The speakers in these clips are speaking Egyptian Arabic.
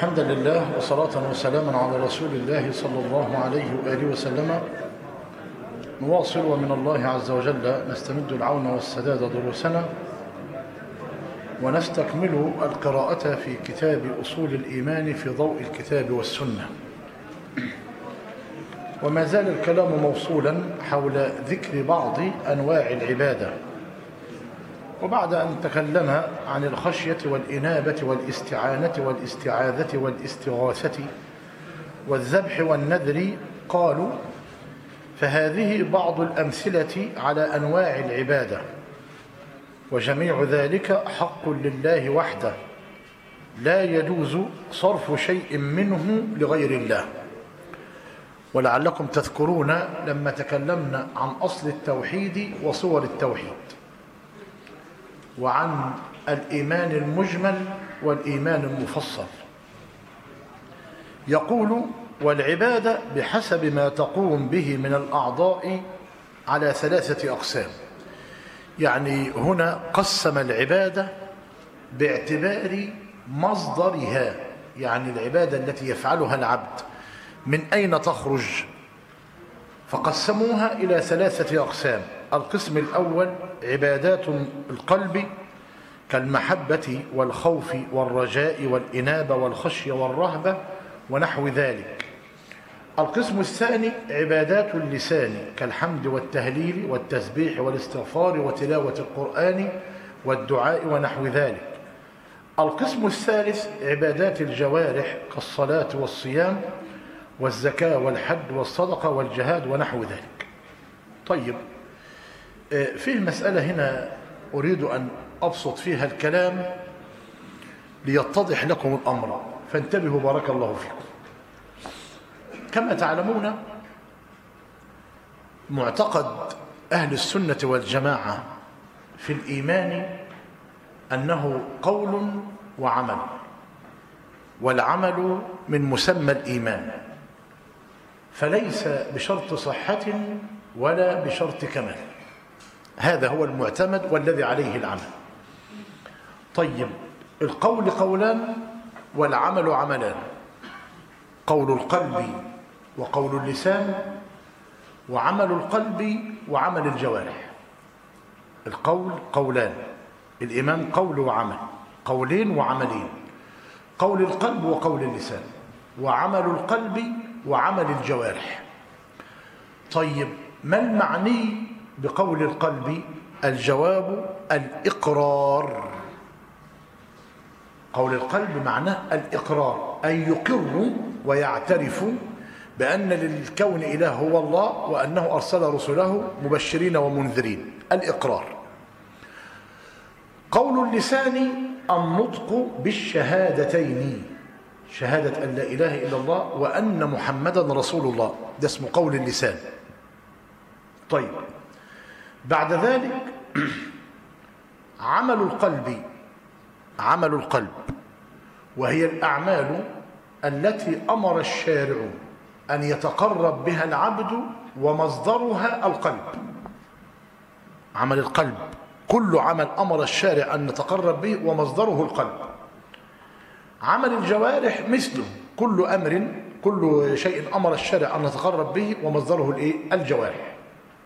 الحمد لله وصلاة وسلاما على رسول الله صلى الله عليه وآله وسلم نواصل ومن الله عز وجل نستمد العون والسداد دروسنا ونستكمل القراءة في كتاب أصول الإيمان في ضوء الكتاب والسنة وما زال الكلام موصولا حول ذكر بعض أنواع العبادة وبعد أن تكلم عن الخشية والإنابة والاستعانة والاستعاذة والاستغاثة والذبح والنذر قالوا فهذه بعض الأمثلة على أنواع العبادة وجميع ذلك حق لله وحده لا يجوز صرف شيء منه لغير الله ولعلكم تذكرون لما تكلمنا عن أصل التوحيد وصور التوحيد وعن الإيمان المجمل والإيمان المفصل يقول والعبادة بحسب ما تقوم به من الأعضاء على ثلاثة أقسام يعني هنا قسم العبادة باعتبار مصدرها يعني العبادة التي يفعلها العبد من أين تخرج فقسموها إلى ثلاثة أقسام القسم الأول عبادات القلب كالمحبة والخوف والرجاء والإنابة والخشية والرهبة ونحو ذلك القسم الثاني عبادات اللسان كالحمد والتهليل والتسبيح والاستغفار وتلاوة القرآن والدعاء ونحو ذلك القسم الثالث عبادات الجوارح كالصلاة والصيام والزكاة والحج والصدقة والجهاد ونحو ذلك طيب فيه مسألة هنا أريد أن أبسط فيها الكلام ليتضح لكم الأمر فانتبهوا بارك الله فيكم كما تعلمون معتقد أهل السنة والجماعة في الإيمان أنه قول وعمل والعمل من مسمى الإيمان فليس بشرط صحة ولا بشرط كمال هذا هو المعتمد والذي عليه العمل طيب القول قولان والعمل عملان قول القلب وقول اللسان وعمل القلب وعمل الجوارح القول قولان الإيمان قول وعمل قولين وعملين قول القلب وقول اللسان وعمل القلب وعمل الجوارح طيب ما المعني بقول القلب الجواب الإقرار قول القلب معناه الإقرار أن يقر ويعترف بأن للكون إله هو الله وأنه أرسل رسله مبشرين ومنذرين الإقرار قول اللسان النطق بالشهادتين شهادة أن لا إله إلا الله وأن محمدا رسول الله ده اسمه قول اللسان طيب بعد ذلك عمل القلب عمل القلب وهي الأعمال التي أمر الشارع أن يتقرب بها العبد ومصدرها القلب عمل القلب كل عمل أمر الشارع أن نتقرب به ومصدره القلب عمل الجوارح مثله كل أمر كل شيء أمر الشارع أن نتقرب به ومصدره الإيه؟ الجوارح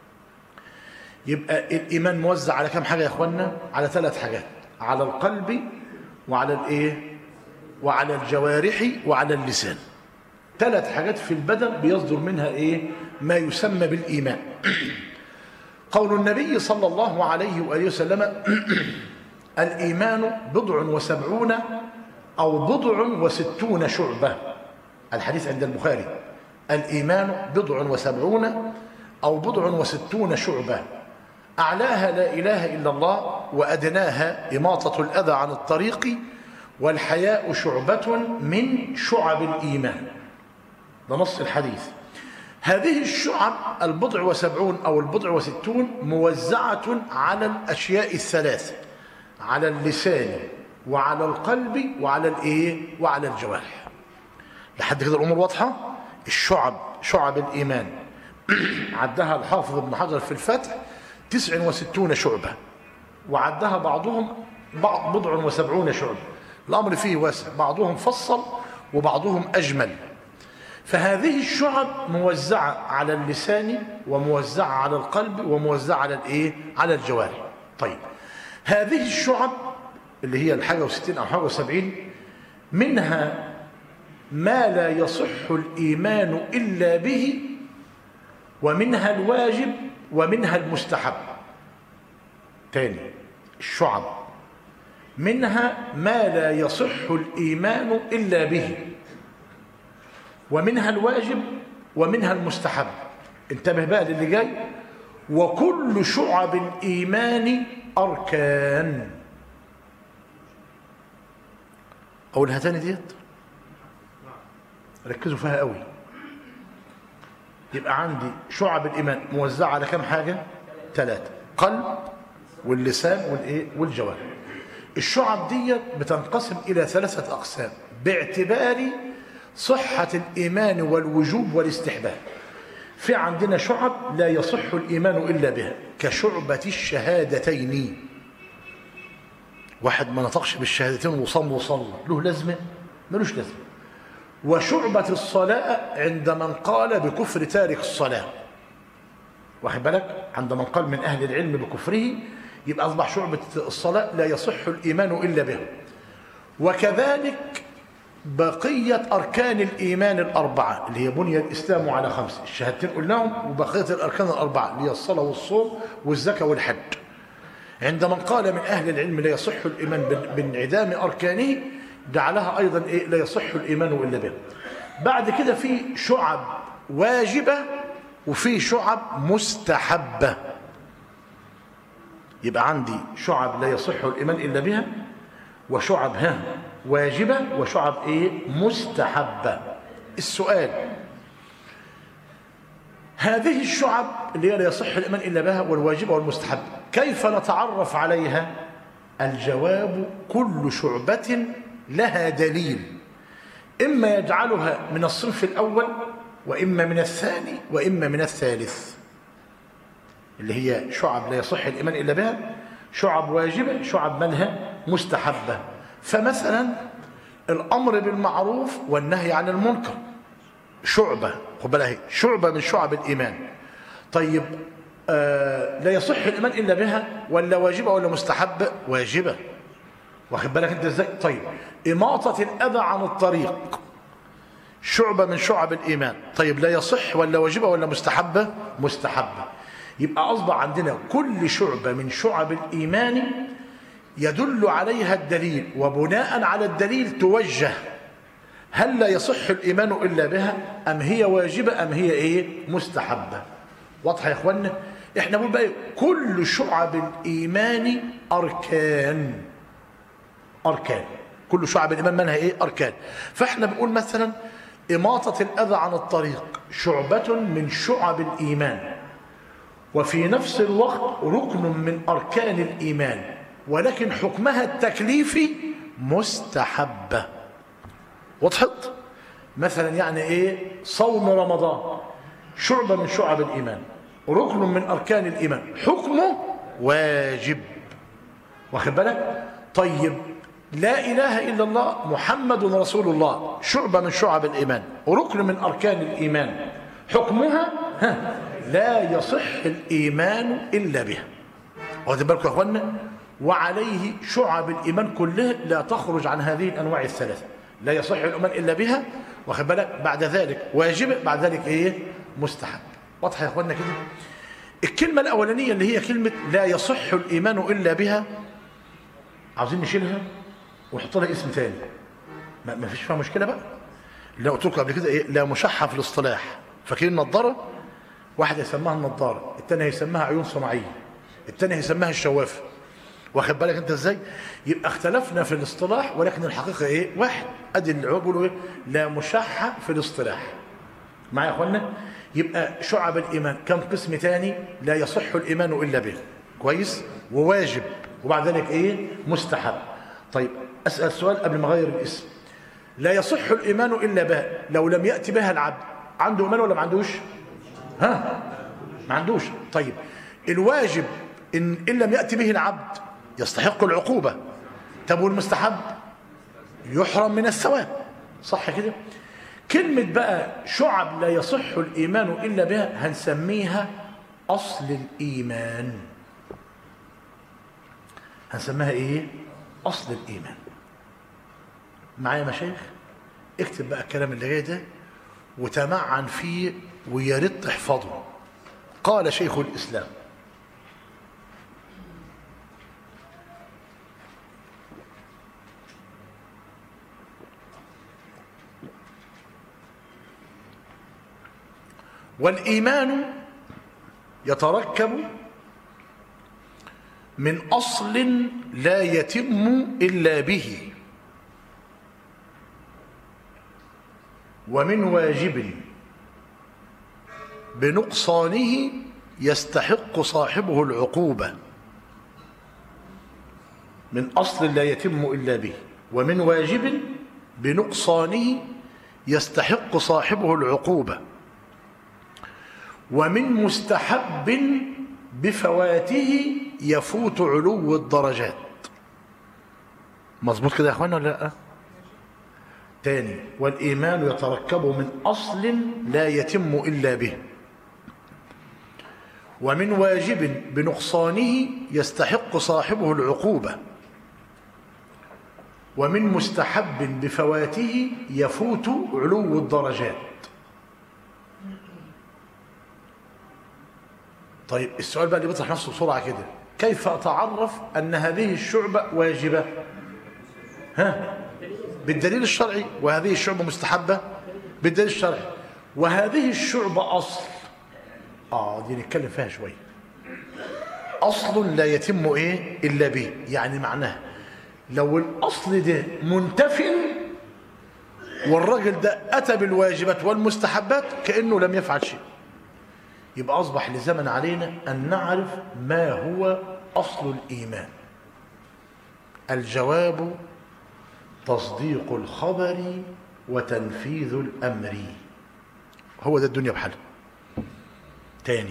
يبقى الإيمان موزع على كم حاجة يا أخوانا على ثلاث حاجات على القلب وعلى الإيه وعلى الجوارح وعلى اللسان ثلاث حاجات في البدن بيصدر منها إيه ما يسمى بالإيمان قول النبي صلى الله عليه وآله وسلم الإيمان بضع وسبعون أو بضع وستون شعبة الحديث عند البخاري الإيمان بضع وسبعون أو بضع وستون شعبة أعلاها لا إله إلا الله وأدناها إماطة الأذى عن الطريق والحياء شعبة من شعب الإيمان ده نص الحديث هذه الشعب البضع وسبعون أو البضع وستون موزعة على الأشياء الثلاث على اللسان وعلى القلب وعلى الإيه وعلى الجوارح لحد كده الأمور واضحة الشعب شعب الإيمان عدها الحافظ ابن حجر في الفتح تسع وستون شعبة وعدها بعضهم بعض بضع وسبعون شعبة الأمر فيه واسع بعضهم فصل وبعضهم أجمل فهذه الشعب موزعة على اللسان وموزعة على القلب وموزعة على الإيه؟ على الجوارح طيب هذه الشعب اللي هي الحاجة وستين أو حاجة وسبعين منها ما لا يصح الإيمان إلا به ومنها الواجب ومنها المستحب تاني الشعب منها ما لا يصح الإيمان إلا به ومنها الواجب ومنها المستحب انتبه بقى للي جاي وكل شعب الإيمان أركان أقولها تاني ديت ركزوا فيها قوي يبقى عندي شعب الإيمان موزعة على كم حاجة ثلاثة قلب واللسان والإيه والجوارح الشعب ديت بتنقسم إلى ثلاثة أقسام باعتبار صحة الإيمان والوجوب والاستحباب في عندنا شعب لا يصح الإيمان إلا بها كشعبة الشهادتين واحد ما نطقش بالشهادتين وصم وصلى له لازمة ملوش لازمة وشعبة الصلاة عند من قال بكفر تارك الصلاة واخد بالك عند من قال من أهل العلم بكفره يبقى أصبح شعبة الصلاة لا يصح الإيمان إلا بها وكذلك بقية أركان الإيمان الأربعة اللي هي بني الإسلام على خمس الشهادتين قلناهم وبقية الأركان الأربعة اللي هي الصلاة والصوم والزكاة والحج عند من قال من أهل العلم لا يصح الإيمان بانعدام أركانه جعلها أيضا إيه لا يصح الإيمان إلا به بعد كده في شعب واجبة وفي شعب مستحبة يبقى عندي شعب لا يصح الإيمان إلا بها وشعب ها واجبة وشعب إيه مستحبة السؤال هذه الشعب اللي هي لا يصح الإيمان إلا بها والواجبة والمستحبة كيف نتعرف عليها الجواب كل شعبة لها دليل إما يجعلها من الصنف الأول وإما من الثاني وإما من الثالث اللي هي شعب لا يصح الإيمان إلا بها شعب واجبة شعب منها مستحبة فمثلا الأمر بالمعروف والنهي عن المنكر شعبة خد بالك شعبة من شعب الإيمان طيب آه لا يصح الإيمان إلا بها ولا واجبة ولا مستحبة واجبة واخد بالك أنت إزاي طيب إماطة الأذى عن الطريق شعبة من شعب الإيمان طيب لا يصح ولا واجبة ولا مستحبة مستحبة يبقى أصبح عندنا كل شعبة من شعب الإيمان يدل عليها الدليل وبناء على الدليل توجه هل لا يصح الإيمان إلا بها أم هي واجبة أم هي إيه مستحبة واضحة يا إخوانا إحنا بنقول بقى كل شعب الإيمان أركان أركان كل شعب الإيمان منها إيه أركان فإحنا بنقول مثلا إماطة الأذى عن الطريق شعبة من شعب الإيمان وفي نفس الوقت ركن من أركان الإيمان ولكن حكمها التكليفي مستحبة وضحت مثلا يعني ايه صوم رمضان شعبة من شعب الإيمان ركن من أركان الإيمان حكمه واجب واخد بالك طيب لا إله إلا الله محمد رسول الله شعبة من شعب الإيمان ركن من أركان الإيمان حكمها لا يصح الإيمان إلا بها واخد بالكم يا أخوانا وعليه شعب الإيمان كلها لا تخرج عن هذه الأنواع الثلاثة لا يصح الإيمان إلا بها واخد بالك بعد ذلك واجب بعد ذلك إيه مستحب واضحة يا أخوانا كده الكلمة الأولانية اللي هي كلمة لا يصح الإيمان إلا بها عاوزين نشيلها ونحط لها اسم ثاني ما, ما فيش فيها مشكلة بقى اللي قلت لكم قبل كده إيه لا مشحة في الاصطلاح فاكرين النضارة واحد يسماها النضارة الثاني يسماها عيون صناعية الثاني يسماها الشوافة واخد بالك انت ازاي يبقى اختلفنا في الاصطلاح ولكن الحقيقه ايه واحد ادي اللي بيقولوا ايه لا مشحه في الاصطلاح معايا يا اخوانا يبقى شعب الايمان كم قسم تاني لا يصح الايمان الا به كويس وواجب وبعد ذلك ايه مستحب طيب اسال سؤال قبل ما اغير الاسم لا يصح الايمان الا به لو لم ياتي بها العبد عنده ايمان ولا ما عندوش ها ما عندوش طيب الواجب ان ان لم ياتي به العبد يستحق العقوبة طب والمستحب يحرم من الثواب صح كده كلمة بقى شعب لا يصح الإيمان إلا بها هنسميها أصل الإيمان هنسميها إيه؟ أصل الإيمان معايا مشايخ اكتب بقى الكلام اللي جاي ده وتمعن فيه ويا ريت تحفظه قال شيخ الإسلام والإيمان يتركب من أصل لا يتم إلا به ومن واجب بنقصانه يستحق صاحبه العقوبة من أصل لا يتم إلا به ومن واجب بنقصانه يستحق صاحبه العقوبة ومن مستحب بفواته يفوت علو الدرجات مظبوط كده يا اخوانا ولا لا تاني والايمان يتركب من اصل لا يتم الا به ومن واجب بنقصانه يستحق صاحبه العقوبه ومن مستحب بفواته يفوت علو الدرجات طيب السؤال بقى اللي بيطرح نفسه بسرعه كده كيف اتعرف ان هذه الشعبه واجبه ها بالدليل الشرعي وهذه الشعبه مستحبه بالدليل الشرعي وهذه الشعبه اصل اه دي نتكلم فيها شويه اصل لا يتم ايه الا به يعني معناه لو الاصل ده منتف والراجل ده اتى بالواجبات والمستحبات كانه لم يفعل شيء يبقى أصبح لزمن علينا أن نعرف ما هو أصل الإيمان الجواب تصديق الخبر وتنفيذ الأمر هو ده الدنيا بحالها تاني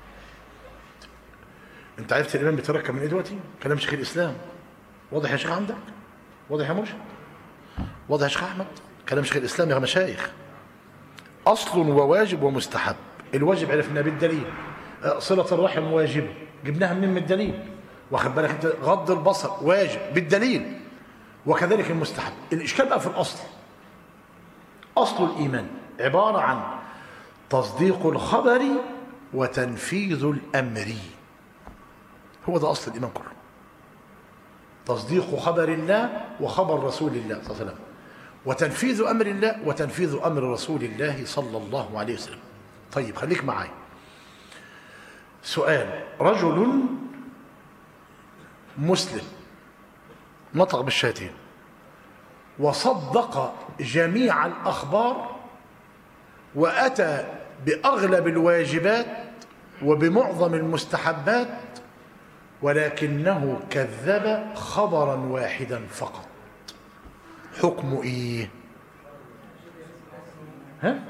انت عرفت الإيمان بيتركب من ايه دلوقتي كلام شيخ الإسلام واضح يا شيخ عندك واضح يا مرشد واضح يا شيخ أحمد كلام شيخ الإسلام يا مشايخ أصل وواجب ومستحب الواجب عرفنا بالدليل صلة الرحم واجبة جبناها منين من الدليل واخد بالك انت غض البصر واجب بالدليل وكذلك المستحب الإشكال بقى في الأصل أصل الإيمان عبارة عن تصديق الخبر وتنفيذ الأمر هو ده أصل الإيمان كله تصديق خبر الله وخبر رسول الله صلى الله عليه وسلم وتنفيذ أمر الله وتنفيذ أمر رسول الله صلى الله عليه وسلم طيب خليك معايا سؤال رجل مسلم نطق بالشهادتين وصدق جميع الأخبار وأتى بأغلب الواجبات وبمعظم المستحبات ولكنه كذب خبرا واحدا فقط حكمه ايه ها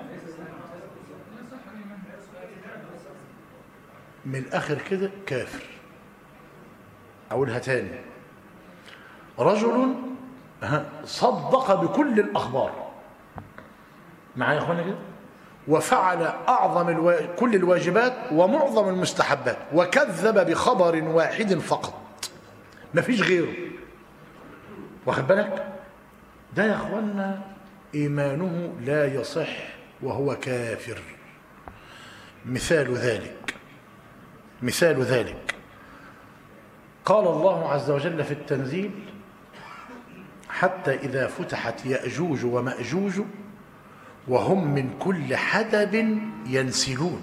من الاخر كده كافر اقولها تاني رجل صدق بكل الاخبار معايا يا اخوانا كده وفعل اعظم الوا... كل الواجبات ومعظم المستحبات وكذب بخبر واحد فقط ما فيش غيره واخد بالك ده يا اخوانا ايمانه لا يصح وهو كافر مثال ذلك مثال ذلك قال الله عز وجل في التنزيل حتى إذا فتحت يأجوج ومأجوج وهم من كل حدب ينسلون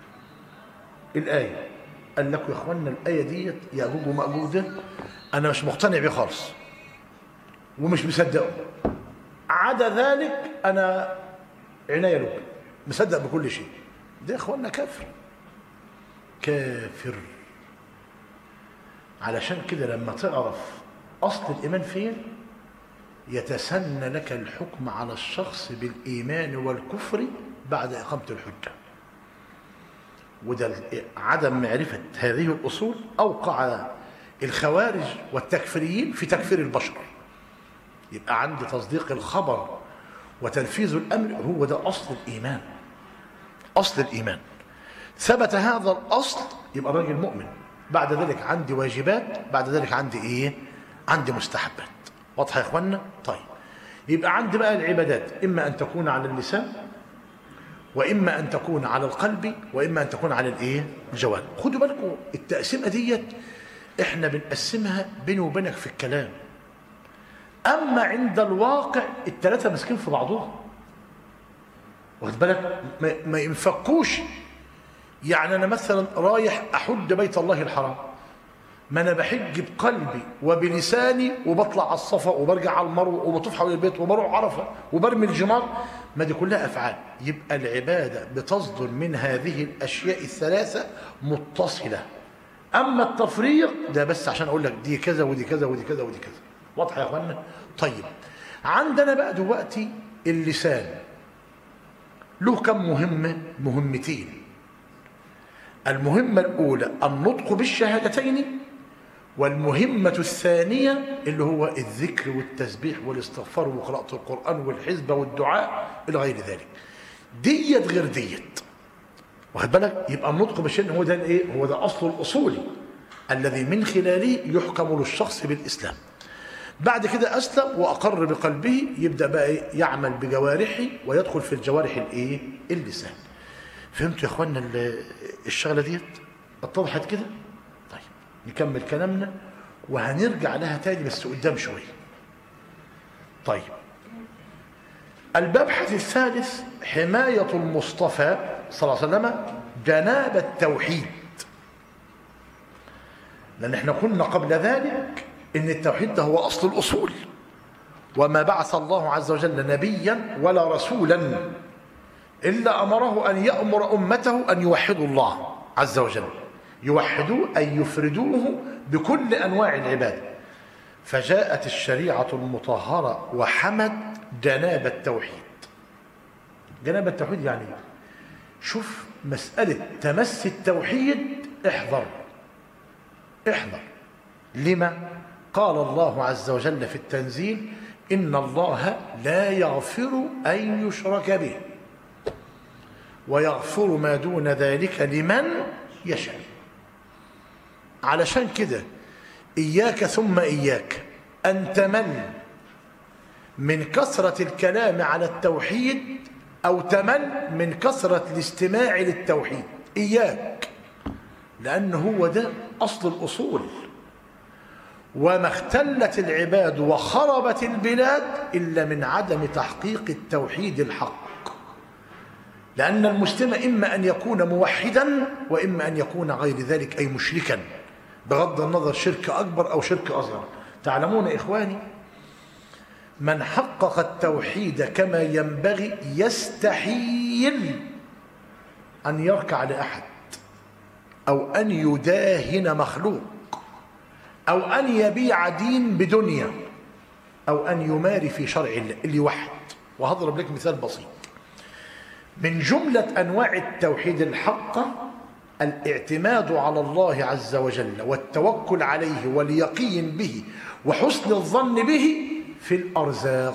الآية قال لكم يا اخوانا الآية ديت يأجوج ومأجوج ده أنا مش مقتنع بيه خالص ومش مصدقه عدا ذلك أنا عناية له مصدق بكل شيء ده يا اخوانا كافر كافر علشان كده لما تعرف أصل الإيمان فين يتسنى لك الحكم على الشخص بالإيمان والكفر بعد إقامة الحجة وده عدم معرفة هذه الأصول أوقع الخوارج والتكفيريين في تكفير البشر يبقى عندي تصديق الخبر وتنفيذ الأمر هو ده أصل الإيمان أصل الإيمان ثبت هذا الأصل يبقى راجل مؤمن بعد ذلك عندي واجبات بعد ذلك عندي إيه عندي مستحبات واضحة يا إخوانا طيب يبقى عندي بقى العبادات إما أن تكون على اللسان وإما أن تكون على القلب وإما أن تكون على الإيه الجوارح خدوا بالكم التقسيمة ديت إحنا بنقسمها بيني وبينك في الكلام أما عند الواقع الثلاثة ماسكين في بعضهم واخد بالك ما, ما ينفكوش يعني أنا مثلا رايح أحج بيت الله الحرام ما أنا بحج بقلبي وبلساني وبطلع على الصفا وبرجع على المروة وبطوف حول البيت وبروح عرفة وبرمي الجمار ما دي كلها أفعال يبقى العبادة بتصدر من هذه الأشياء الثلاثة متصلة أما التفريق ده بس عشان أقول لك دي كذا ودي كذا ودي كذا ودي كذا واضح يا أخوانا طيب عندنا بقى دلوقتي اللسان له كم مهمة مهمتين المهمة الأولى النطق بالشهادتين والمهمة الثانية اللي هو الذكر والتسبيح والاستغفار وقراءة القرآن والحزب والدعاء إلى غير ذلك ديت غير ديت واخد بالك يبقى النطق بالشهادة هو ده الايه هو ده أصل الأصول الذي من خلاله يحكم للشخص بالإسلام بعد كده أسلم وأقر بقلبه يبدأ بقى إيه؟ يعمل بجوارحه ويدخل في الجوارح الإيه اللسان فهمتوا يا اخوانا الشغله ديت اتضحت كده طيب نكمل كلامنا وهنرجع لها تاني بس قدام شويه طيب المبحث الثالث حماية المصطفى صلى الله عليه وسلم جناب التوحيد لأن احنا قلنا قبل ذلك إن التوحيد ده هو أصل الأصول وما بعث الله عز وجل نبيا ولا رسولا إلا أمره أن يأمر أمته أن يوحدوا الله عز وجل يوحدوه أي يفردوه بكل أنواع العبادة فجاءت الشريعة المطهرة وحمد جناب التوحيد جناب التوحيد يعني شوف مسألة تمس التوحيد احذر احذر لما قال الله عز وجل في التنزيل إن الله لا يغفر أن يشرك به ويغفر ما دون ذلك لمن يشاء علشان كده إياك ثم إياك أن تمل من كثرة الكلام على التوحيد أو تمل من كثرة الاستماع للتوحيد إياك لأن هو ده أصل الأصول وما اختلت العباد وخربت البلاد إلا من عدم تحقيق التوحيد الحق لأن المسلم إما أن يكون موحدا وإما أن يكون غير ذلك أي مشركا بغض النظر شرك أكبر أو شرك أصغر تعلمون إخواني من حقق التوحيد كما ينبغي يستحيل أن يركع لأحد أو أن يداهن مخلوق أو أن يبيع دين بدنيا أو أن يماري في شرع الله اللي يوحد وهضرب لك مثال بسيط من جملة أنواع التوحيد الحقة الاعتماد على الله عز وجل والتوكل عليه واليقين به وحسن الظن به في الأرزاق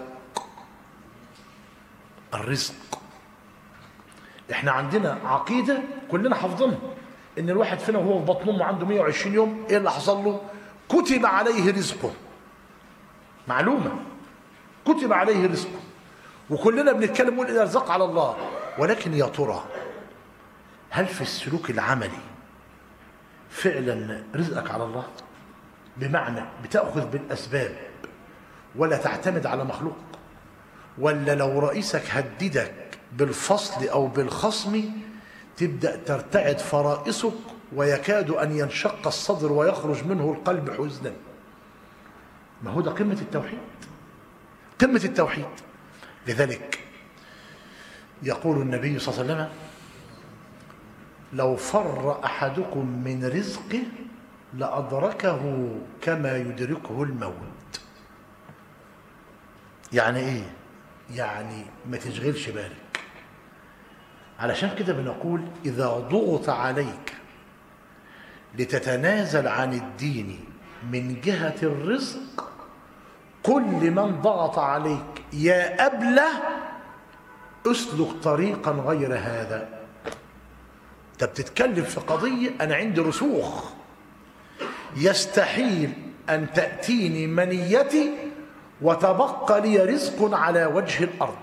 الرزق احنا عندنا عقيدة كلنا حافظينها ان الواحد فينا وهو في بطن امه عنده 120 يوم ايه اللي حصل له كتب عليه رزقه معلومة كتب عليه رزقه وكلنا بنتكلم نقول الارزاق على الله ولكن يا ترى هل في السلوك العملي فعلا رزقك على الله بمعنى بتأخذ بالأسباب ولا تعتمد على مخلوق ولا لو رئيسك هددك بالفصل أو بالخصم تبدأ ترتعد فرائسك ويكاد أن ينشق الصدر ويخرج منه القلب حزنا ما هو ده قمة التوحيد قمة التوحيد لذلك يقول النبي صلى الله عليه وسلم لو فر أحدكم من رزقه لأدركه كما يدركه الموت يعني إيه؟ يعني ما تشغلش بالك علشان كده بنقول إذا ضغط عليك لتتنازل عن الدين من جهة الرزق كل من ضغط عليك يا أبله اسلك طريقا غير هذا انت بتتكلم في قضية أنا عندي رسوخ يستحيل أن تأتيني منيتي وتبقى لي رزق على وجه الأرض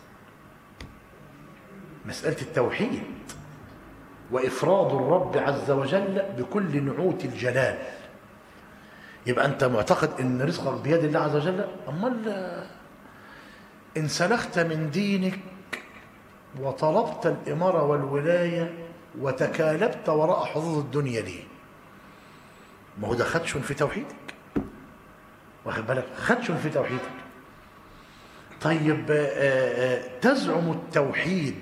مسألة التوحيد وإفراد الرب عز وجل بكل نعوت الجلال يبقى أنت معتقد أن رزقك بيد الله عز وجل أمال إن سلخت من دينك وطلبت الإمارة والولاية وتكالبت وراء حظوظ الدنيا ليه ما هو ده خدش في توحيدك واخد بالك خدش في توحيدك طيب تزعم التوحيد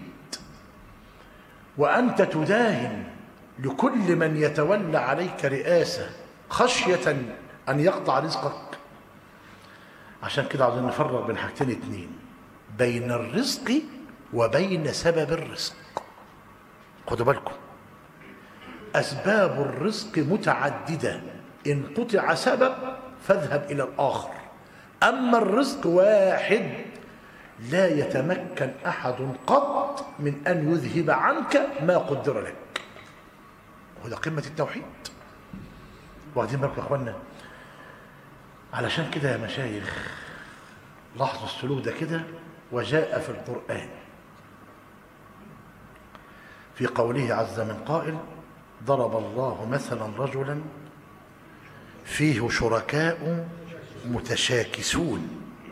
وأنت تداهن لكل من يتولى عليك رئاسة خشية أن يقطع رزقك عشان كده عاوزين نفرق بين حاجتين اتنين بين الرزق وبين سبب الرزق خدوا بالكم أسباب الرزق متعددة إن قطع سبب فاذهب إلى الآخر أما الرزق واحد لا يتمكن أحد قط من أن يذهب عنك ما قدر لك وده قمة التوحيد واخدين بالكم يا اخوانا علشان كده يا مشايخ لاحظوا السلوك ده كده وجاء في القرآن في قوله عز من قائل ضرب الله مثلا رجلا فيه شركاء متشاكسون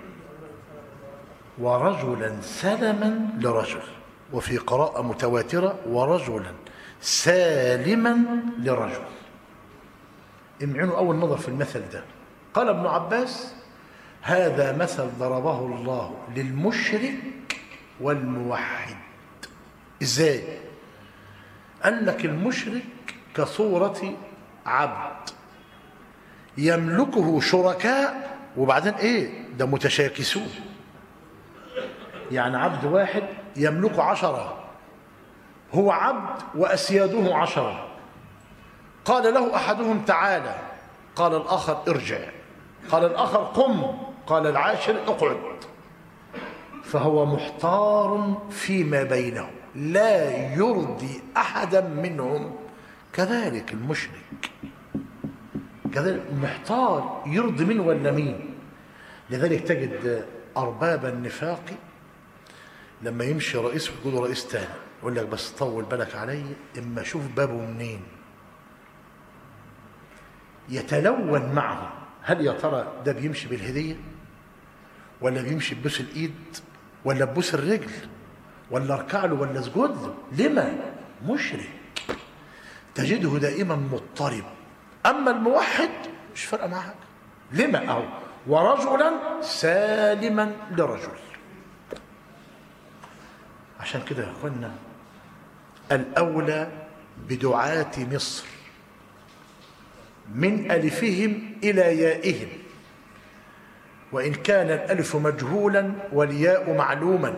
ورجلا سلما لرجل وفي قراءة متواترة ورجلا سالما لرجل امعنوا أول نظر في المثل ده قال ابن عباس هذا مثل ضربه الله للمشرك والموحد ازاي قال لك المشرك كصورة عبد يملكه شركاء وبعدين ايه ده متشاكسون يعني عبد واحد يملك عشرة هو عبد وأسياده عشرة قال له أحدهم تعالى قال الآخر ارجع قال الآخر قم قال العاشر اقعد فهو محتار فيما بينهم لا يرضي أحدا منهم كذلك المشرك كذلك محتار يرضي من ولا مين لذلك تجد أرباب النفاق لما يمشي رئيس ويقول رئيس تاني يقول لك بس طول بالك علي اما اشوف بابه منين يتلون معه هل يا ترى ده بيمشي بالهديه ولا بيمشي ببوس الايد ولا ببوس الرجل ولا اركع له ولا اسجد له لما مشرك تجده دائما مضطرب اما الموحد مش فارقه معاه حاجه لما اهو ورجلا سالما لرجل عشان كده يا اخوانا الاولى بدعاة مصر من الفهم الى يائهم وان كان الالف مجهولا والياء معلوما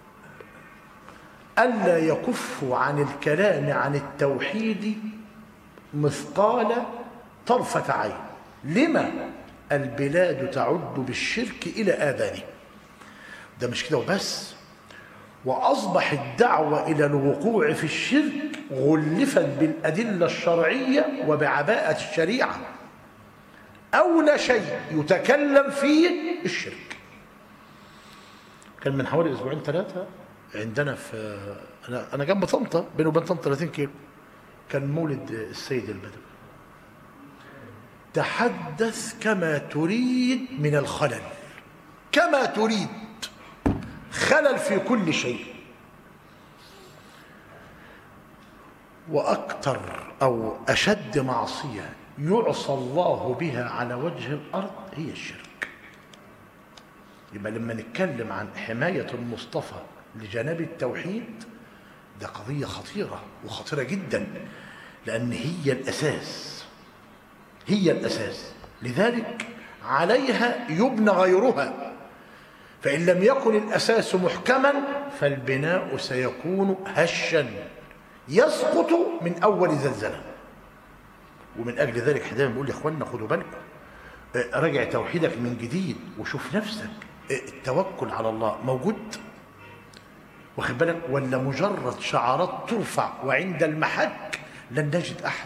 الا يكفوا عن الكلام عن التوحيد مثقال طرفه عين لما البلاد تعد بالشرك الى اذانه ده مش كده وبس وأصبح الدعوة إلى الوقوع في الشرك غلفت بالأدلة الشرعية وبعباءة الشريعة أولى شيء يتكلم فيه الشرك كان من حوالي أسبوعين ثلاثة عندنا في أنا أنا جنب طنطا بيني وبين طنطا 30 كيلو كان مولد السيد البدوي تحدث كما تريد من الخلل كما تريد خلل في كل شيء واكثر او اشد معصيه يعصى الله بها على وجه الارض هي الشرك يبقى لما نتكلم عن حمايه المصطفى لجناب التوحيد ده قضيه خطيره وخطيره جدا لان هي الاساس هي الاساس لذلك عليها يبنى غيرها فإن لم يكن الأساس محكما فالبناء سيكون هشا يسقط من أول زلزلة ومن أجل ذلك احنا دايما بنقول يا إخواننا خدوا بالكم راجع توحيدك من جديد وشوف نفسك التوكل على الله موجود واخد بالك ولا مجرد شعارات ترفع وعند المحك لن نجد أحد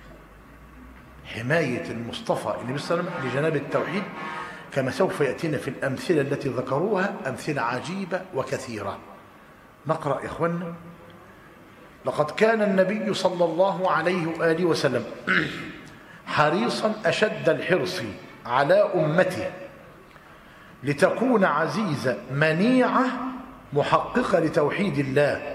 حماية المصطفى النبي صلى الله عليه وسلم لجناب التوحيد كما سوف يأتينا في الأمثلة التي ذكروها أمثلة عجيبة وكثيرة نقرأ يا إخوانا لقد كان النبي صلى الله عليه وآله وسلم حريصا أشد الحرص على أمته لتكون عزيزة منيعة محققة لتوحيد الله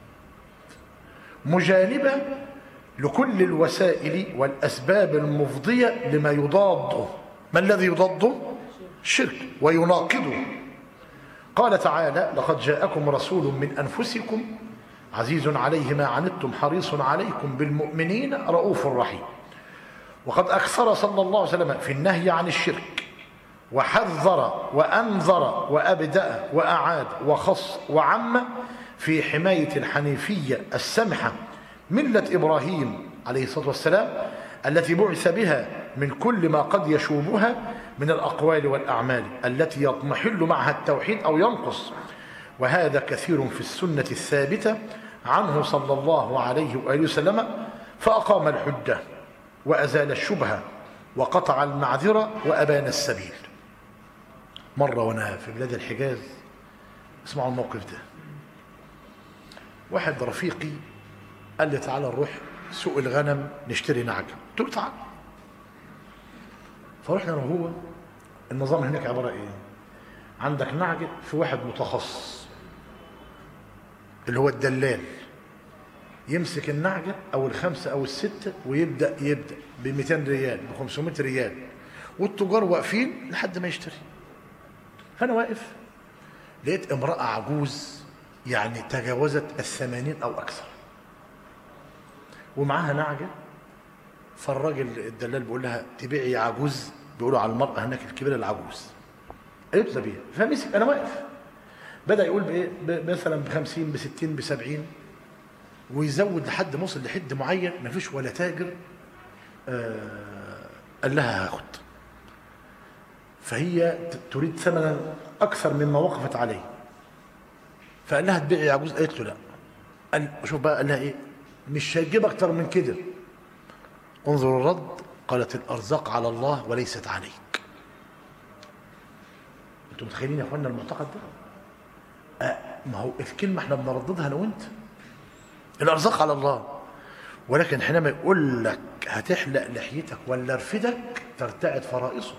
مجانبة لكل الوسائل والأسباب المفضية لما يضاده ما الذي يضاده؟ الشرك ويناقضه قال تعالى لقد جاءكم رسول من أنفسكم عزيز عليه ما عنتم حريص عليكم بالمؤمنين رؤوف رحيم وقد أكثر صلى الله عليه وسلم في النهي عن الشرك وحذر وأنذر وأبدأ وأعاد وخص وعم في حماية الحنيفية السمحة ملة إبراهيم عليه الصلاة والسلام التي بعث بها من كل ما قد يشوبها من الأقوال والأعمال التي يضمحل معها التوحيد أو ينقص وهذا كثير في السنة الثابتة عنه صلى الله عليه وآله وسلم فأقام الحجة وأزال الشبهة وقطع المعذرة وأبان السبيل مرة وأنا في بلاد الحجاز اسمعوا الموقف ده واحد رفيقي قال لي تعالى نروح سوق الغنم نشتري نعجة قلت له تعالى فرحنا انا وهو النظام هناك عبارة ايه عندك نعجة في واحد متخصص اللي هو الدلال يمسك النعجة أو الخمسة أو الستة ويبدأ يبدأ ب 200 ريال ب 500 ريال والتجار واقفين لحد ما يشتري فأنا واقف لقيت امرأة عجوز يعني تجاوزت الثمانين أو أكثر ومعاها نعجة فالراجل الدلال بيقول لها تبيعي يا عجوز بيقولوا على المرأة هناك الكبيرة العجوز قالت له بيها فمسك أنا واقف بدأ يقول بإيه ب- مثلا ب 50 ب 60 ب 70 ويزود لحد ما وصل لحد معين ما فيش ولا تاجر آه قال لها هاخد فهي ت- تريد ثمنا اكثر مما وقفت عليه فقال لها تبيعي يا عجوز قالت له لا قال شوف بقى قال لها ايه مش هيجيب اكتر من كده انظر الرد قالت الارزاق على الله وليست عليك انتوا متخيلين يا اخوانا المعتقد ده آه ما هو الكلمه احنا بنرددها انا وانت الارزاق على الله ولكن حينما يقول لك هتحلق لحيتك ولا رفدك ترتعد فرائصه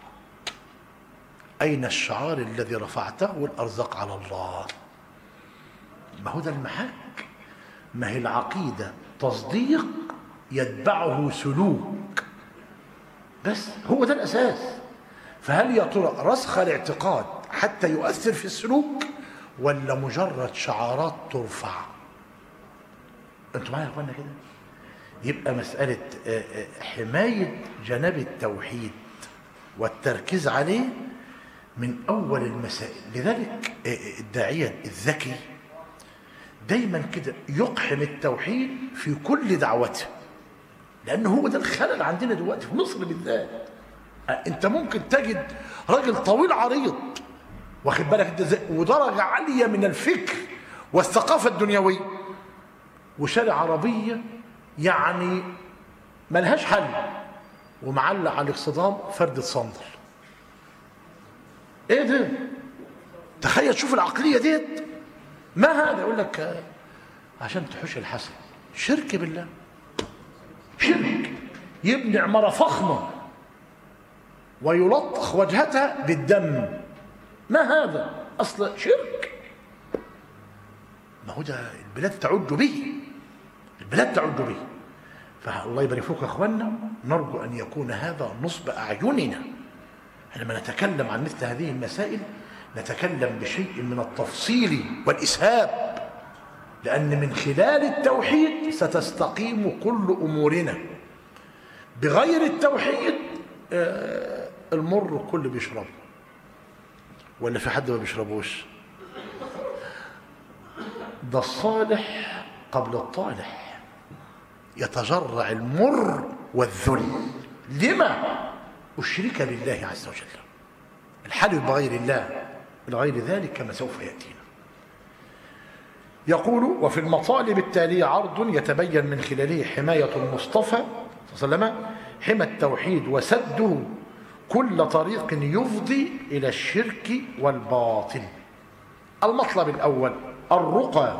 اين الشعار الذي رفعته الارزاق على الله ما هو ده المحك ما هي العقيده تصديق يتبعه سلوك بس هو ده الاساس فهل يا ترى رسخ الاعتقاد حتى يؤثر في السلوك ولا مجرد شعارات ترفع انتوا معايا يا اخوانا كده يبقى مسألة آه، آه، حماية جناب التوحيد والتركيز عليه من أول المسائل لذلك آه، آه، الداعية الذكي دايما كده يقحم التوحيد في كل دعوته لأن هو ده الخلل عندنا دلوقتي في مصر بالذات آه، أنت ممكن تجد راجل طويل عريض واخد بالك انت ازاي ودرجة عالية من الفكر والثقافة الدنيوية وشارع عربية يعني ملهاش حل ومعلق على الاصطدام فردة صندل ايه ده تخيل شوف العقلية ديت ما هذا يقول لك آه، عشان تحوش الحسن شرك بالله شرك يبني عمارة فخمة ويلطخ وجهتها بالدم ما هذا أصل شرك ما هو ده البلاد تعج به البلاد تعج به فالله يبارك فيكم يا اخوانا نرجو ان يكون هذا نصب اعيننا حينما نتكلم عن مثل هذه المسائل نتكلم بشيء من التفصيل والاسهاب لان من خلال التوحيد ستستقيم كل امورنا بغير التوحيد آه، المر الكل بيشربه ولا في حد ما بيشربوش ده الصالح قبل الطالح يتجرع المر والذل لما أشرك بالله عز وجل الحلف بغير الله لغير ذلك كما سوف يأتينا يقول وفي المطالب التالية عرض يتبين من خلاله حماية المصطفى صلى الله عليه وسلم حمى التوحيد وسده كل طريق يفضي إلى الشرك والباطل المطلب الأول الرقى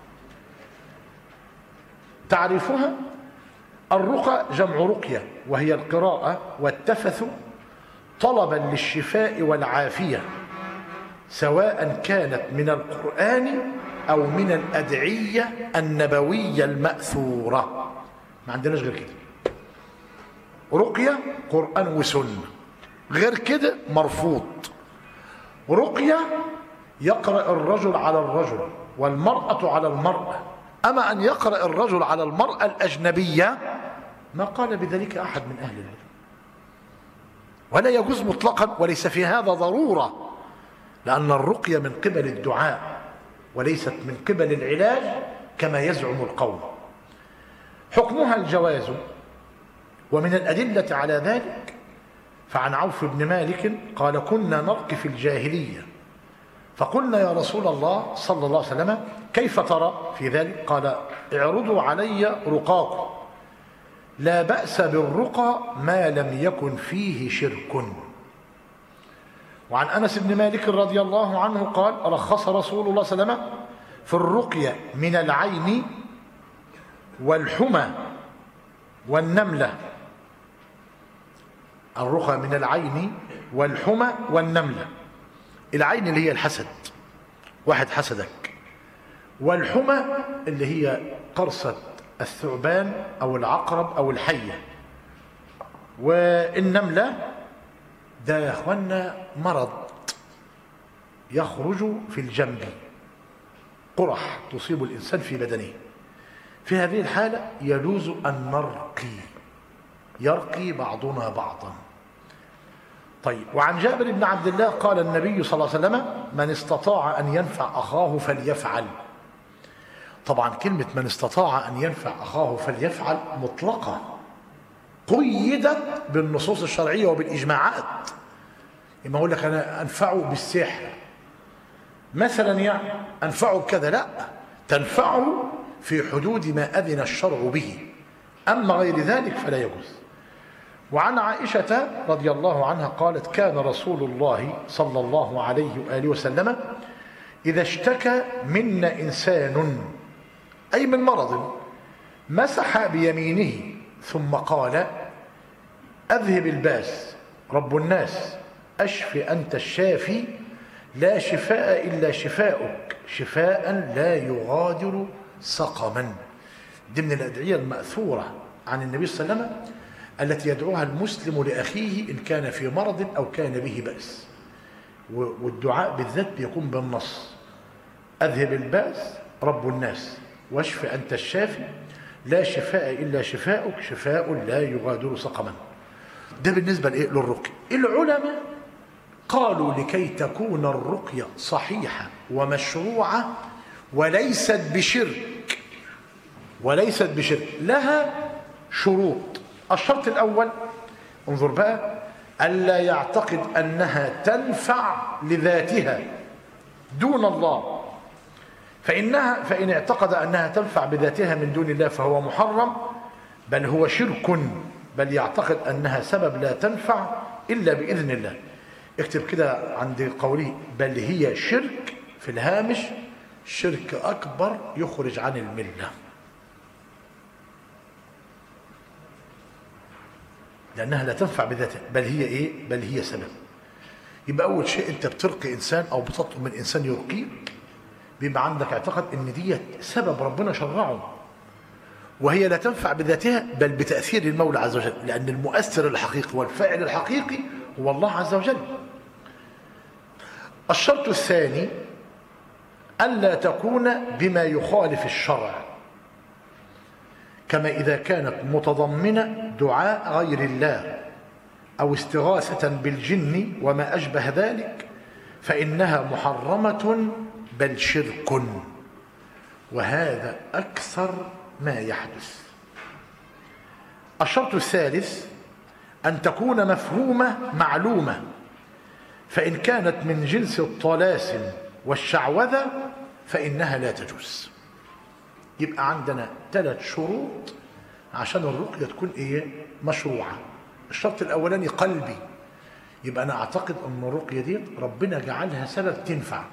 تعرفها الرقى جمع رقية وهي القراءة والتفث طلبا للشفاء والعافية سواء كانت من القرآن أو من الأدعية النبوية المأثورة ما عندناش غير كده رقية قرآن وسنة غير كده مرفوض رقية يقرأ الرجل على الرجل والمرأة على المرأة أما أن يقرأ الرجل على المرأة الأجنبية ما قال بذلك أحد من أهل العلم ولا يجوز مطلقا وليس في هذا ضرورة لأن الرقية من قبل الدعاء وليست من قبل العلاج كما يزعم القوم حكمها الجواز ومن الأدلة على ذلك فعن عوف بن مالك قال كنا نرقي في الجاهلية فقلنا يا رسول الله صلى الله عليه وسلم كيف ترى في ذلك قال اعرضوا علي رقاكم لا بأس بالرقى ما لم يكن فيه شرك وعن أنس بن مالك رضي الله عنه قال رخص رسول الله صلى الله عليه وسلم في الرقية من العين والحمى والنملة الرقى من العين والحمى والنملة العين اللي هي الحسد واحد حسدك والحمى اللي هي قرصة الثعبان أو العقرب أو الحية والنملة ده يا اخوانا مرض يخرج في الجنب قرح تصيب الإنسان في بدنه في هذه الحالة يجوز أن نرقي يرقي بعضنا بعضا طيب وعن جابر بن عبد الله قال النبي صلى الله عليه وسلم من استطاع أن ينفع أخاه فليفعل طبعا كلمة من استطاع أن ينفع أخاه فليفعل مطلقة قيدت بالنصوص الشرعية وبالإجماعات إما أقول لك أنا أنفعه بالسحر مثلا يعني أنفعه بكذا لا تنفعه في حدود ما أذن الشرع به أما غير ذلك فلا يجوز وعن عائشة رضي الله عنها قالت كان رسول الله صلى الله عليه وآله وسلم إذا اشتكى منا إنسان أي من مرض مسح بيمينه ثم قال أذهب الباس رب الناس أشف أنت الشافي لا شفاء إلا شفاؤك شفاء لا يغادر سقما ضمن الأدعية المأثورة عن النبي صلى الله عليه وسلم التي يدعوها المسلم لأخيه إن كان في مرض أو كان به بأس والدعاء بالذات بيكون بالنص أذهب البأس رب الناس واشف أنت الشافي لا شفاء إلا شفاؤك شفاء لا يغادر سقما ده بالنسبة لإيه؟ للرقية العلماء قالوا لكي تكون الرقية صحيحة ومشروعة وليست بشرك وليست بشرك لها شروط الشرط الأول انظر بقى ألا يعتقد أنها تنفع لذاتها دون الله فإنها فإن اعتقد أنها تنفع بذاتها من دون الله فهو محرم بل هو شرك بل يعتقد أنها سبب لا تنفع إلا بإذن الله اكتب كده عند قوله بل هي شرك في الهامش شرك أكبر يخرج عن الملة لأنها لا تنفع بذاتها بل هي إيه بل هي سبب يبقى أول شيء أنت بترقي إنسان أو بتطلب من إنسان يرقيك بيبقى عندك اعتقد ان دي سبب ربنا شرعه وهي لا تنفع بذاتها بل بتأثير المولى عز وجل لأن المؤثر الحقيقي والفاعل الحقيقي هو الله عز وجل الشرط الثاني ألا تكون بما يخالف الشرع كما إذا كانت متضمنة دعاء غير الله أو استغاثة بالجن وما أشبه ذلك فإنها محرمة بل شرك وهذا أكثر ما يحدث الشرط الثالث أن تكون مفهومة معلومة فإن كانت من جنس الطلاسم والشعوذة فإنها لا تجوز يبقى عندنا ثلاث شروط عشان الرقية تكون ايه مشروعة الشرط الاولاني قلبي يبقى انا اعتقد ان الرقية دي ربنا جعلها سبب تنفع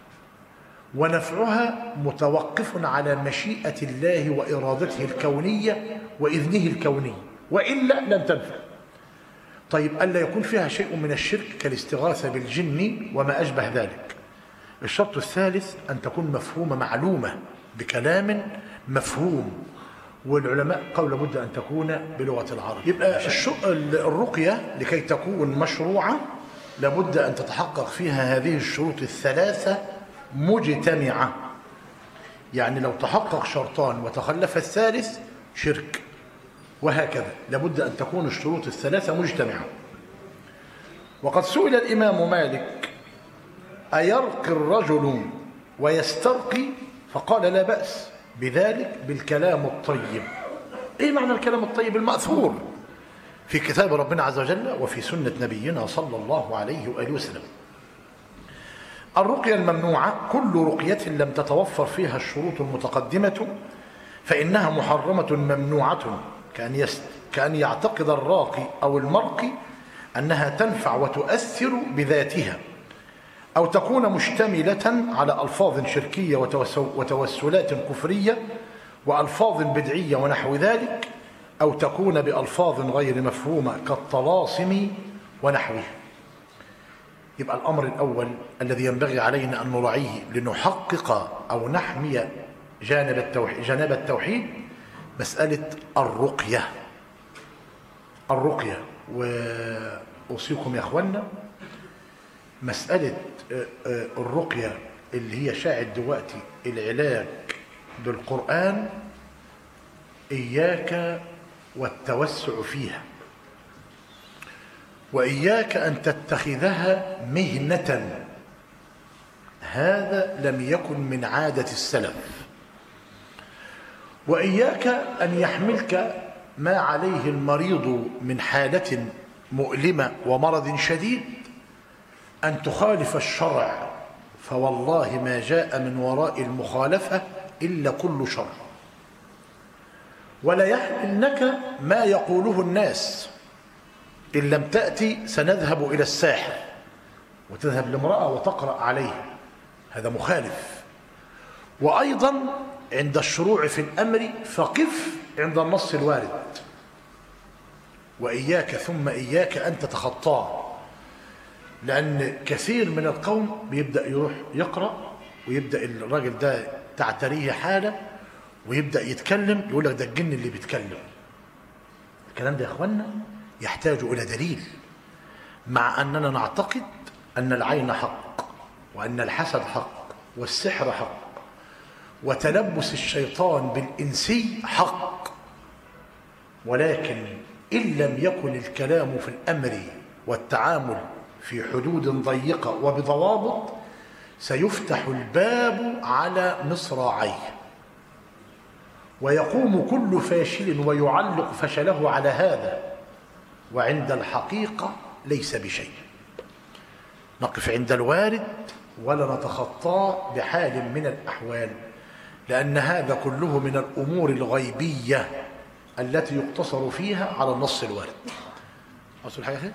ونفعها متوقف على مشيئة الله وإرادته الكونية وإذنه الكوني وإلا لن تنفع طيب ألا يكون فيها شيء من الشرك كالاستغاثة بالجن وما أشبه ذلك الشرط الثالث أن تكون مفهومة معلومة بكلام مفهوم والعلماء قالوا لابد أن تكون بلغة العرب يبقى الرقية لكي تكون مشروعة لابد أن تتحقق فيها هذه الشروط الثلاثة مجتمعة يعني لو تحقق شرطان وتخلف الثالث شرك وهكذا لابد أن تكون الشروط الثلاثة مجتمعة وقد سئل الإمام مالك أيرقي الرجل ويسترقي فقال لا بأس بذلك بالكلام الطيب إيه معنى الكلام الطيب المأثور في كتاب ربنا عز وجل وفي سنة نبينا صلى الله عليه وآله وسلم الرقية الممنوعة كل رقية لم تتوفر فيها الشروط المتقدمة فإنها محرمة ممنوعة كأن, يست... كأن يعتقد الراقي أو المرقي أنها تنفع وتؤثر بذاتها أو تكون مشتملة على ألفاظ شركية وتوسلات كفرية وألفاظ بدعية ونحو ذلك أو تكون بألفاظ غير مفهومة كالطلاسم ونحوها يبقى الأمر الأول الذي ينبغي علينا أن نراعيه لنحقق أو نحمي جانب التوحيد, جانب التوحيد مسألة الرقية الرقية وأوصيكم يا أخوانا مسألة الرقية اللي هي شاعت دلوقتي العلاج بالقرآن إياك والتوسع فيها وإياك أن تتخذها مهنة هذا لم يكن من عادة السلف وإياك أن يحملك ما عليه المريض من حالة مؤلمة ومرض شديد أن تخالف الشرع فوالله ما جاء من وراء المخالفة إلا كل شر ولا يحملنك ما يقوله الناس إن لم تأتي سنذهب إلى الساحر وتذهب لامرأة وتقرأ عليه هذا مخالف وأيضا عند الشروع في الأمر فقف عند النص الوارد وإياك ثم إياك أن تتخطاه لأن كثير من القوم بيبدأ يروح يقرأ ويبدأ الراجل ده تعتريه حالة ويبدأ يتكلم يقول لك ده الجن اللي بيتكلم الكلام ده يا اخوانا يحتاج إلى دليل مع أننا نعتقد أن العين حق وأن الحسد حق والسحر حق وتلبس الشيطان بالإنسي حق ولكن إن لم يكن الكلام في الأمر والتعامل في حدود ضيقة وبضوابط سيفتح الباب على مصراعيه ويقوم كل فاشل ويعلق فشله على هذا وعند الحقيقة ليس بشيء نقف عند الوارد ولا نتخطاه بحال من الأحوال لأن هذا كله من الأمور الغيبية التي يقتصر فيها على النص الوارد أصل حاجة خير؟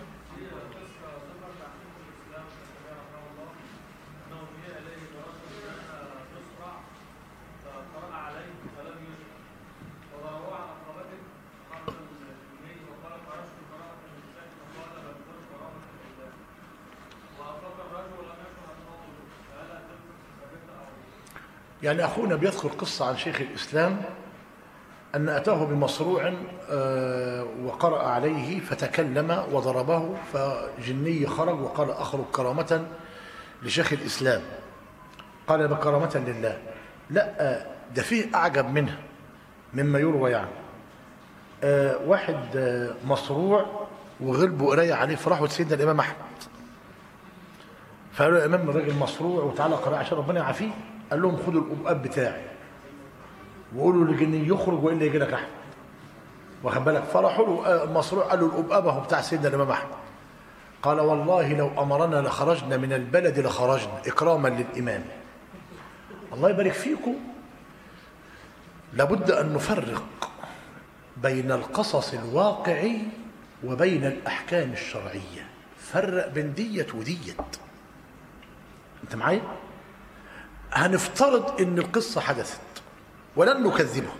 يعني أخونا بيذكر قصة عن شيخ الإسلام أن أتاه بمصروع وقرأ عليه فتكلم وضربه فجني خرج وقال أخرج كرامة لشيخ الإسلام قال بكرامة لله لا ده فيه أعجب منها مما يروى يعني واحد مصروع وغلبوا قرايه عليه فراحوا لسيدنا الإمام أحمد فقالوا يا إمام الراجل مصروع وتعالى قرأ عشان ربنا يعافيه قال لهم خدوا الأبقاب بتاعي وقولوا للجني يخرج والا يجي لك احمد واخد بالك فرحوا له المصروع قال له الأبقاب اهو بتاع سيدنا الامام احمد قال والله لو امرنا لخرجنا من البلد لخرجنا اكراما للامام الله يبارك فيكم لابد أن نفرق بين القصص الواقعي وبين الأحكام الشرعية فرق بين ديت وديت أنت معايا؟ هنفترض أن القصة حدثت ولن نكذبها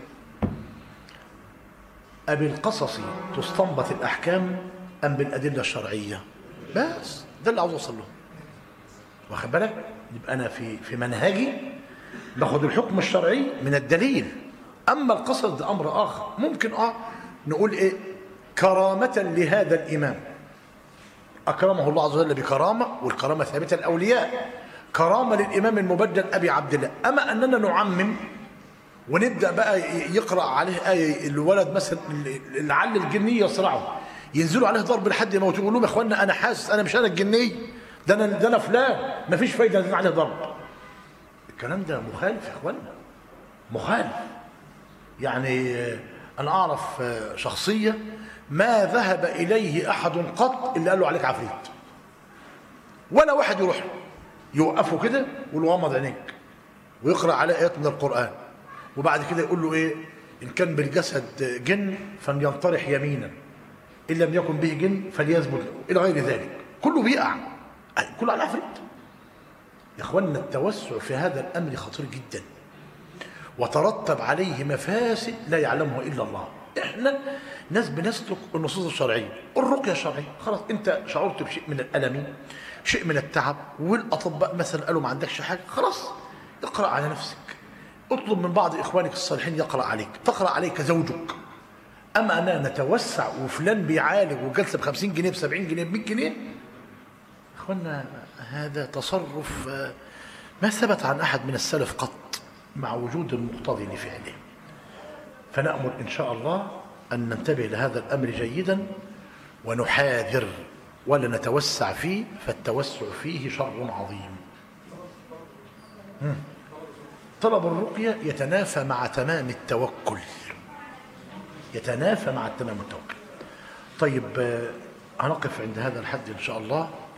أبالقصص تستنبط الأحكام أم بالأدلة الشرعية بس ده اللي عاوز أوصل له واخد بالك يبقى أنا في في منهجي باخد الحكم الشرعي من الدليل أما القصص ده أمر آخر ممكن آه نقول إيه كرامة لهذا الإمام أكرمه الله عز وجل بكرامة والكرامة ثابتة الأولياء كرامة للإمام المبجل أبي عبد الله أما أننا نعمم ونبدا بقى يقرا عليه ايه الولد مثلا لعل الجني يصرعه ينزلوا عليه ضرب لحد ما يقول لهم يا اخوانا انا حاسس انا مش انا الجني ده انا ده انا فلان ما فيش فايده ينزل عليه ضرب الكلام ده مخالف يا اخوانا مخالف يعني انا اعرف شخصيه ما ذهب اليه احد قط الا قال له عليك عفريت ولا واحد يروح له يوقفه كده ويقول له غمض عينيك ويقرا عليه ايات من القران وبعد كده يقول له ايه ان كان بالجسد جن فلينطرح يمينا ان لم يكن به جن فليثبت الى غير ذلك كله بيقع كله على العفريت يا اخوانا التوسع في هذا الامر خطير جدا وترتب عليه مفاسد لا يعلمها الا الله احنا ناس بنسلك النصوص الشرعيه الرقيه الشرعيه خلاص انت شعرت بشيء من الالم شيء من التعب والاطباء مثلا قالوا ما عندكش حاجه خلاص اقرا على نفسك اطلب من بعض اخوانك الصالحين يقرا عليك تقرا عليك زوجك اما اننا نتوسع وفلان بيعالج وجلسه ب 50 جنيه ب 70 جنيه ب 100 جنيه اخوانا هذا تصرف ما ثبت عن احد من السلف قط مع وجود المقتضي لفعله فنامل ان شاء الله ان ننتبه لهذا الامر جيدا ونحاذر ولا نتوسع فيه فالتوسع فيه شر عظيم طلب الرقية يتنافى مع تمام التوكل يتنافى مع تمام التوكل طيب هنقف عند هذا الحد إن شاء الله